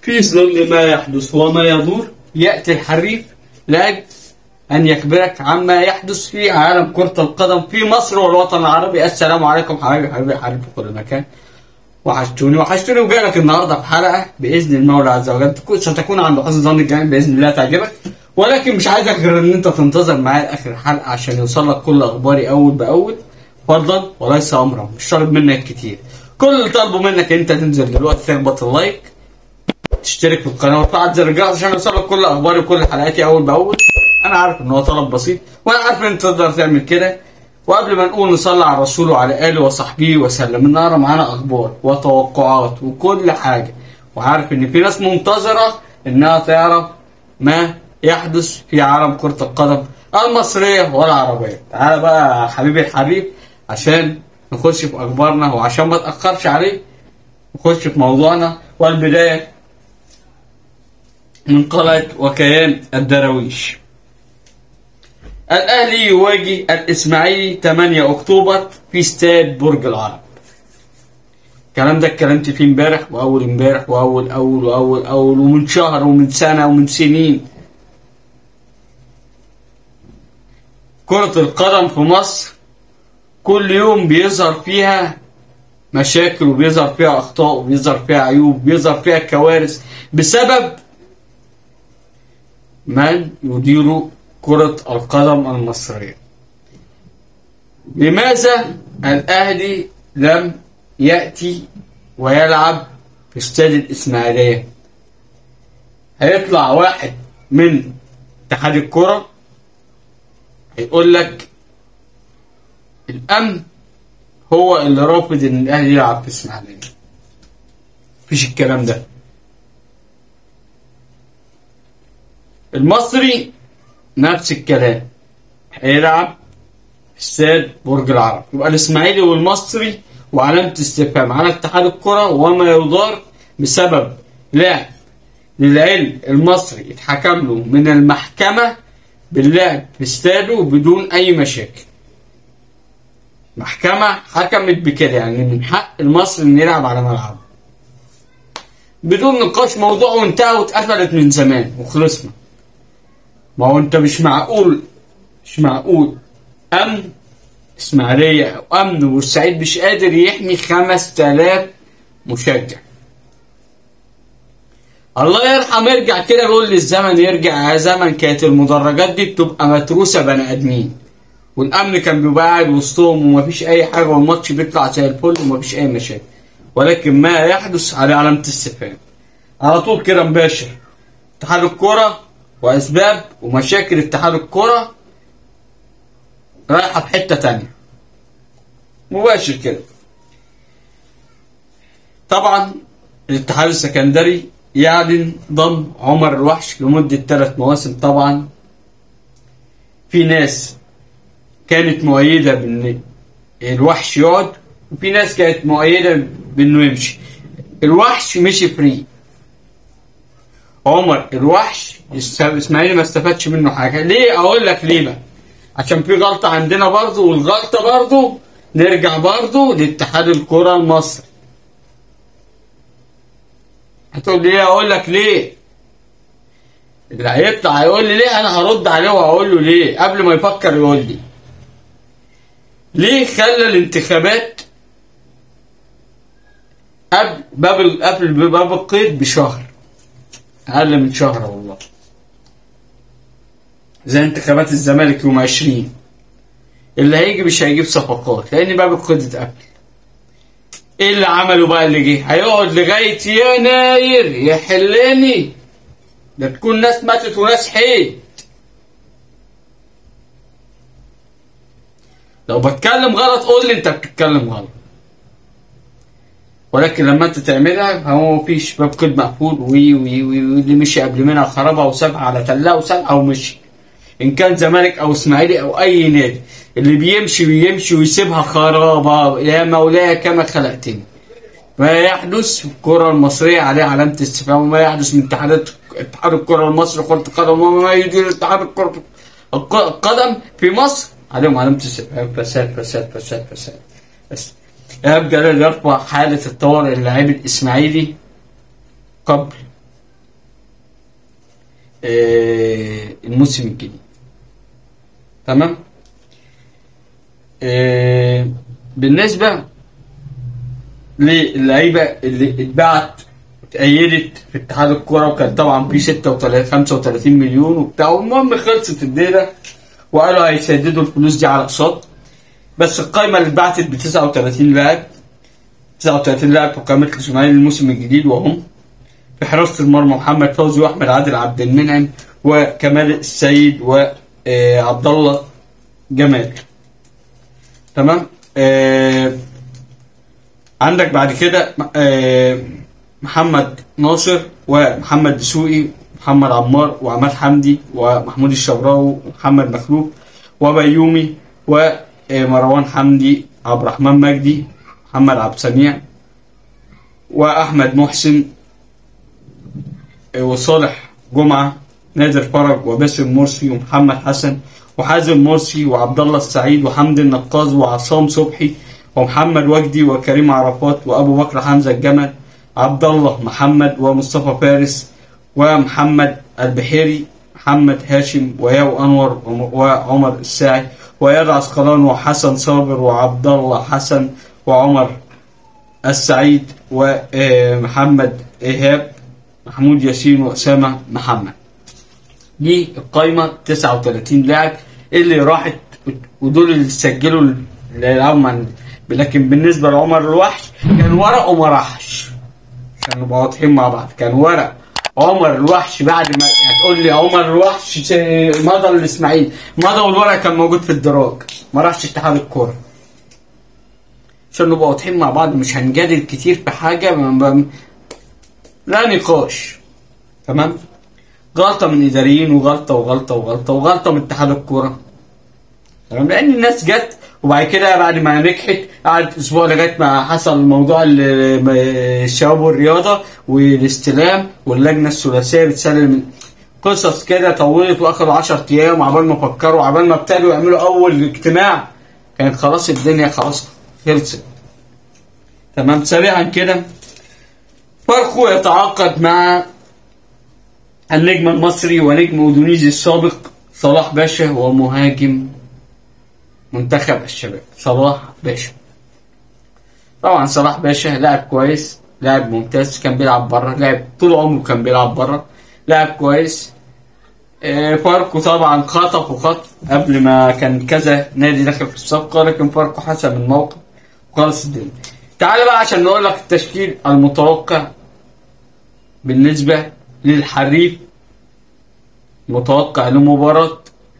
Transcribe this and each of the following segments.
في ظل ما يحدث وما يدور يأتي الحريف لأجل أن يخبرك عما يحدث في عالم كرة القدم في مصر والوطن العربي السلام عليكم حبايبي حبايبي حبايبي في كل مكان وحشتوني وحشتوني وجاي لك النهارده في حلقه باذن المولى عز وجل تكون- ستكون عند حسن ظن الجميع باذن الله تعجبك ولكن مش عايزك غير ان انت تنتظر معايا لاخر الحلقه عشان يوصل لك كل اخباري اول باول فضلا وليس امرا مش طالب منك كتير كل اللي طالبه منك انت تنزل دلوقتي تخبط اللايك تشترك في القناه وتفعل زر الجرس عشان يوصلك كل اخباري وكل حلقاتي اول باول انا عارف ان هو طلب بسيط وانا عارف ان انت تقدر تعمل كده وقبل ما نقول نصلي على الرسول وعلى اله وصحبه وسلم النهارده معانا اخبار وتوقعات وكل حاجه وعارف ان في ناس منتظره انها تعرف ما يحدث في عالم كره القدم المصريه والعربيه تعالى بقى يا حبيبي الحبيب عشان نخش في اخبارنا وعشان ما اتاخرش عليك نخش في موضوعنا والبدايه من قلعه وكيان الدراويش الاهلي يواجه الاسماعيلي 8 اكتوبر في استاد برج العرب الكلام ده اتكلمت فيه امبارح واول امبارح واول اول واول اول ومن شهر ومن سنه ومن سنين كرة القدم في مصر كل يوم بيظهر فيها مشاكل وبيظهر فيها اخطاء وبيظهر فيها عيوب بيظهر فيها كوارث بسبب من يدير كرة القدم المصرية لماذا الأهلي لم يأتي ويلعب في استاد الإسماعيلية هيطلع واحد من اتحاد الكرة هيقول لك الأمن هو اللي رافض إن الأهلي يلعب في الإسماعيلية مفيش الكلام ده المصري نفس الكلام هيلعب في استاد برج العرب يبقى الاسماعيلي والمصري وعلامة استفهام على اتحاد الكرة وما يدار بسبب لعب للعلم المصري اتحكم له من المحكمة باللعب في استاده بدون أي مشاكل محكمة حكمت بكده يعني من حق المصري إنه يلعب على ملعبه بدون نقاش موضوع وانتهى واتقفلت من زمان وخلصنا ما هو انت مش معقول مش معقول امن اسماعيليه او امن بورسعيد مش قادر يحمي 5000 مشجع الله يرحم يرجع كده بيقول للزمن يرجع يا زمن كانت المدرجات دي بتبقى متروسه بني ادمين والامن كان بيبقى قاعد وسطهم ومفيش اي حاجه والماتش بيطلع زي الفل ومفيش اي مشاكل ولكن ما يحدث على علامه استفهام على طول كده مباشر اتحاد الكره واسباب ومشاكل اتحاد الكره رايحه في حته تانية مباشر كده طبعا الاتحاد السكندري يعلن ضم عمر الوحش لمده ثلاث مواسم طبعا في ناس كانت مؤيده بان الوحش يقعد وفي ناس كانت مؤيده بانه يمشي الوحش مشي فري عمر الوحش اسماعيلي ما استفادش منه حاجه ليه اقول لك ليه بقى عشان في غلطه عندنا برضه والغلطه برضه نرجع برضه لاتحاد الكره المصري هتقول لي ليه اقول لك ليه اللي هيطلع هيقول لي ليه انا هرد عليه وهقول له ليه قبل ما يفكر يقول لي ليه خلى الانتخابات قبل باب قبل باب القيد بشهر اقل من شهر والله زي انتخابات الزمالك يوم 20 اللي هيجي مش هيجيب صفقات لان باب القيد اتقفل ايه اللي عمله بقى اللي جه هيقعد لغايه يناير يحلني ده تكون ناس ماتت وناس حيت لو بتكلم غلط قول لي انت بتتكلم غلط ولكن لما انت تعملها هو مفيش باب قيد مقفول وي وي وي واللي مشي قبل منها خربها وسابها على تلاها وسابها ومشي ان كان زمالك او اسماعيلي او اي نادي اللي بيمشي ويمشي ويسيبها خرابه يا مولاي كما خلقتني ما يحدث في الكرة المصرية عليه علامة استفهام وما يحدث من اتحادات اتحاد الكرة المصري كرة القدم وما يدير اتحاد الكرة القدم في مصر عليهم علامة استفهام فساد فساد فساد فساد بس إيهاب جلال يرفع حالة الطوارئ اللاعب الإسماعيلي قبل آه، الموسم الجديد تمام آه، بالنسبة للعيبة اللي اتباعت اتأيدت في اتحاد الكورة وكان طبعا في 36 35 مليون وبتاع المهم خلصت الليلة وقالوا هيسددوا الفلوس دي على اقساط بس القائمة اللي اتبعتت ب 39 لاعب 39 لاعب وقائمة الإسماعيلي الموسم الجديد وهم في حراسة المرمى محمد فوزي وأحمد عادل عبد المنعم وكمال السيد وعبد الله جمال تمام آه عندك بعد كده آه محمد ناصر ومحمد دسوقي محمد عمار وعماد حمدي ومحمود الشبراوي ومحمد مخلوف وبيومي ومروان حمدي عبد الرحمن مجدي محمد عبد السميع واحمد محسن وصالح جمعه نادر فرج وباسم مرسي ومحمد حسن وحازم مرسي وعبد الله السعيد وحمد النقاز وعصام صبحي ومحمد وجدي وكريم عرفات وابو بكر حمزه الجمل عبد الله محمد ومصطفى فارس ومحمد البحيري محمد هاشم وياو انور وعمر الساعي وياد عسقلان وحسن صابر وعبد الله حسن وعمر السعيد ومحمد ايهاب محمود ياسين واسامه محمد دي القايمه 39 لاعب اللي راحت ودول اللي سجلوا اللي يلعبوا مع النادي. لكن بالنسبه لعمر الوحش كان ورق وما راحش عشان نبقى واضحين مع بعض كان ورق عمر الوحش بعد ما هتقول لي عمر الوحش مضى الاسماعيلي مضى والورق كان موجود في الدراج ما راحش اتحاد الكوره عشان نبقى واضحين مع بعض مش هنجادل كتير في حاجه ما ما لا نقاش تمام غلطه من اداريين وغلطه وغلطه وغلطه وغلطه من اتحاد الكوره تمام لان الناس جت وبعد كده بعد ما نجحت قعدت اسبوع لغايه ما حصل موضوع ال- الشباب والرياضه والاستلام واللجنه الثلاثيه بتسلم قصص كده طولت واخدوا 10 ايام وعبال ما فكروا عبال ما ابتدوا يعملوا اول اجتماع كانت خلاص الدنيا خلاص خلصت تمام سريعا كده فاركو يتعاقد مع النجم المصري ونجم اندونيسي السابق صلاح باشا ومهاجم منتخب الشباب صلاح باشا طبعا صلاح باشا لاعب كويس لاعب ممتاز كان بيلعب بره لاعب طول عمره كان بيلعب بره لاعب كويس آه، فاركو طبعا خطف وخطف قبل ما كان كذا نادي دخل في الصفقه لكن فاركو حسم الموقف وخلص الدنيا تعال بقى عشان نقول لك التشكيل المتوقع بالنسبه للحريف متوقع لمباراه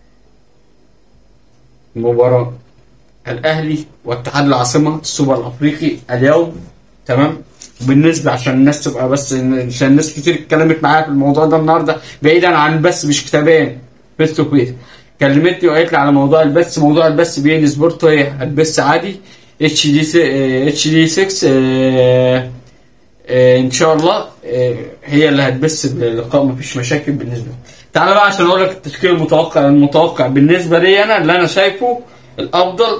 مباراة الأهلي واتحاد العاصمة السوبر الأفريقي اليوم تمام بالنسبة عشان الناس تبقى بس عشان الناس كتير اتكلمت معايا في الموضوع ده النهارده بعيدا عن بس مش كتابين فيس تو فيس كلمتني وقالت لي على موضوع البث موضوع البث بي ان سبورت هي هتبث عادي اتش دي اتش دي 6 آه، آه، ان شاء الله آه، هي اللي هتبث اللقاء مفيش مشاكل بالنسبه لي. تعالى بقى عشان اقول لك التشكيل المتوقع المتوقع بالنسبه لي انا اللي انا شايفه الافضل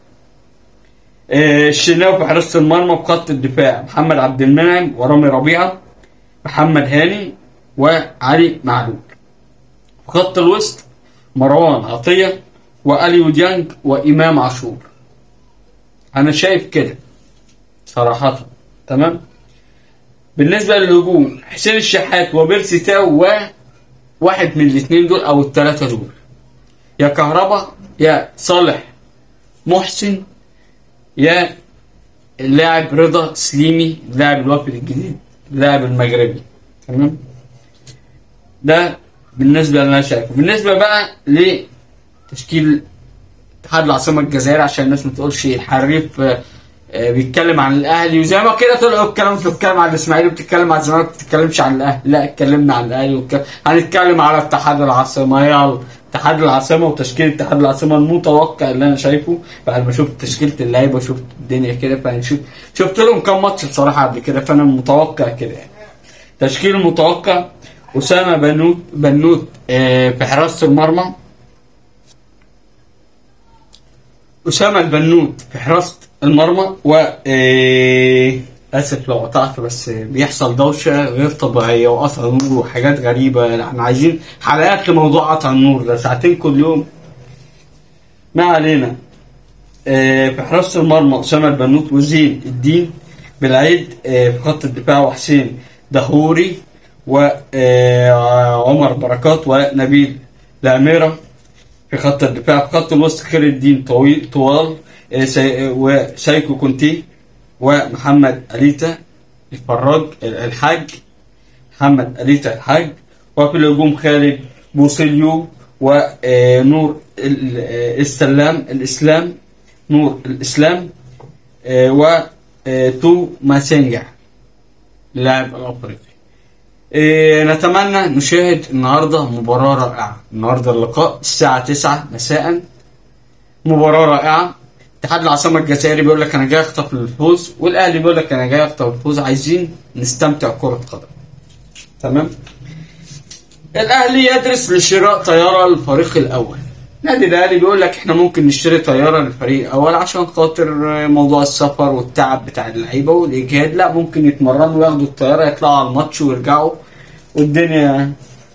آه، الشناوي في حراسه المرمى في خط الدفاع محمد عبد المنعم ورامي ربيعه محمد هاني وعلي معلول في خط الوسط مروان عطيه واليو ديانج وامام عاشور انا شايف كده صراحه تمام بالنسبه للهجوم حسين الشحات وبيرسي تاو وواحد من الاثنين دول او الثلاثه دول يا كهربا يا صالح محسن يا اللاعب رضا سليمي اللاعب الوافد الجديد اللاعب المغربي تمام ده بالنسبه اللي انا شايفه بالنسبه بقى لتشكيل اتحاد العاصمه الجزائري عشان الناس ما تقولش الحريف آه، آه، بيتكلم عن الاهلي وزي ما كده طلعوا الكلام بتتكلم عن الاسماعيلي وبتتكلم عن الزمالك ما بتتكلمش عن الاهلي لا اتكلمنا عن الاهلي وك... هنتكلم على اتحاد العاصمه يلا اتحاد العاصمه وتشكيل اتحاد العاصمه المتوقع اللي انا شايفه بعد ما شفت تشكيله اللعيبه وشفت الدنيا كده فهنشوف شفت لهم كام ماتش بصراحه قبل كده فانا متوقع كده يعني تشكيل المتوقع اسامه بنوت بنوت آه، في حراسه المرمى أسامة البنوت في حراسة المرمى و آه، اسف لو قطعت بس بيحصل دوشه غير طبيعيه وقطع نور وحاجات غريبه احنا عايزين حلقات لموضوع قطع النور ده ساعتين كل يوم ما علينا آه، في حراسه المرمى اسامه البنوت وزين الدين بالعيد آه، في خط الدفاع وحسين دهوري وعمر بركات ونبيل الأميرة في خط الدفاع في خط الوسط خير الدين طويل طوال آه، سي- وسايكو كونتي ومحمد أليتا الفراج الحاج محمد أليتا الحاج وفي الهجوم خالد بوسيليو ونور السلام الإسلام نور الإسلام آه، وتو ماسينجا اللاعب الأفريقي إيه، نتمنى نشاهد النهارده مباراة رائعة، النهارده اللقاء الساعة 9 مساء مباراة رائعة، اتحاد العاصمة الجزائري بيقول لك أنا جاي أخطف الفوز، والأهلي بيقول لك أنا جاي أخطف الفوز، عايزين نستمتع كرة قدم. تمام؟ الأهلي يدرس لشراء طيارة للفريق الأول. نادي الأهلي بيقول لك إحنا ممكن نشتري طيارة للفريق الأول عشان خاطر موضوع السفر والتعب بتاع اللعيبة والإجهاد، لا ممكن يتمرنوا وياخدوا الطيارة يطلعوا على الماتش ويرجعوا والدنيا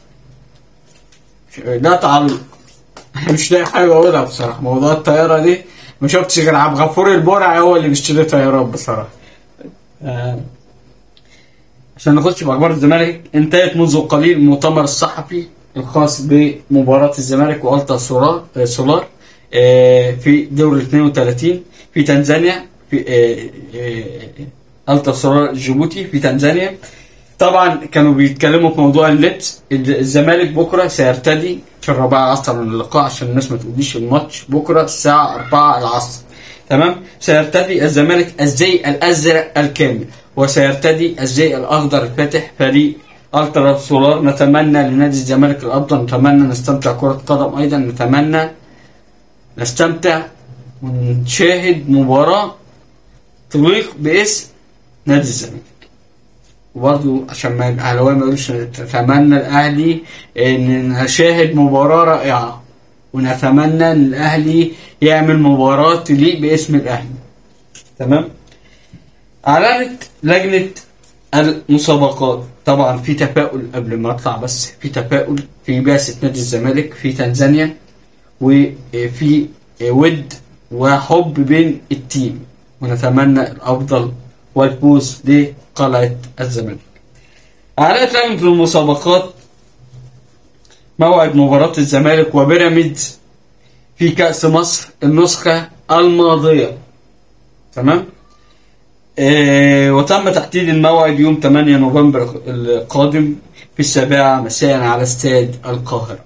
لا تعلق مش لاقي حاجه اقولها بصراحه موضوع الطياره دي ما شفتش غير عبد الغفور البرعي هو اللي بيشتري طيارات بصراحه آه. عشان نخش في اخبار الزمالك انتهت منذ قليل المؤتمر الصحفي الخاص بمباراه الزمالك والتا سولار آه، سولار آه، في دور 32 في تنزانيا في آه، آه، التا سولار جيبوتي في تنزانيا طبعا كانوا بيتكلموا في موضوع اللت الزمالك بكره سيرتدي في الرابعه عصرا من اللقاء عشان الناس ما تقوليش الماتش بكره الساعه 4 العصر تمام سيرتدي الزمالك الزي الازرق الكامل وسيرتدي الزي الاخضر الفاتح فريق الترا سولار نتمنى لنادي الزمالك الافضل نتمنى نستمتع كره قدم ايضا نتمنى نستمتع ونشاهد مباراه تليق باسم نادي الزمالك وبرضه عشان ما الاهلاويه ما يقولوش نتمنى الاهلي ان نشاهد مباراه رائعه ونتمنى ان الاهلي يعمل مباراه تليق باسم الاهلي تمام اعلنت لجنه المسابقات طبعا في تفاؤل قبل ما اطلع بس في تفاؤل في بعثه نادي الزمالك في تنزانيا وفي ود وحب بين التيم ونتمنى الافضل والفوز لقلعه الزمالك. اعلنت لجنه المسابقات موعد مباراه الزمالك وبيراميدز في كاس مصر النسخه الماضيه. تمام؟ آه وتم تحديد الموعد يوم 8 نوفمبر القادم في السابعة مساء على استاد القاهرة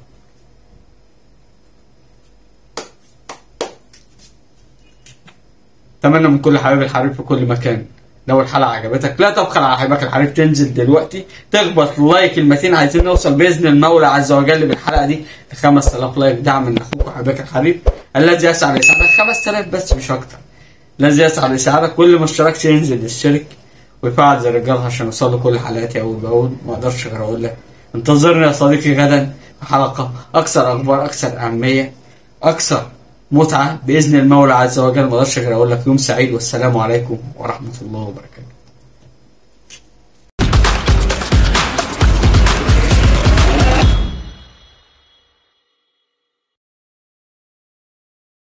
أتمنى من كل حبايب الحريف في كل مكان لو الحلقة عجبتك لا تبخل على حبايبك الحريف تنزل دلوقتي تخبط لايك كلمتين عايزين نوصل بإذن المولى عز وجل بالحلقة دي ل 5000 لايك دعم من أخوك وحبايبك الحريف الذي يسعى ليساعدك 5000 بس مش أكتر الذي يسعى ليساعدك كل ما اشتركش ينزل يشترك ويفعل زر الجرس عشان يوصل له كل حلقاتي اول باول ما اقدرش غير اقول لك انتظرني يا صديقي غدا في حلقه اكثر اخبار اكثر اهميه اكثر متعه باذن المولى عز وجل ما اقدرش غير اقول لك يوم سعيد والسلام عليكم ورحمه الله وبركاته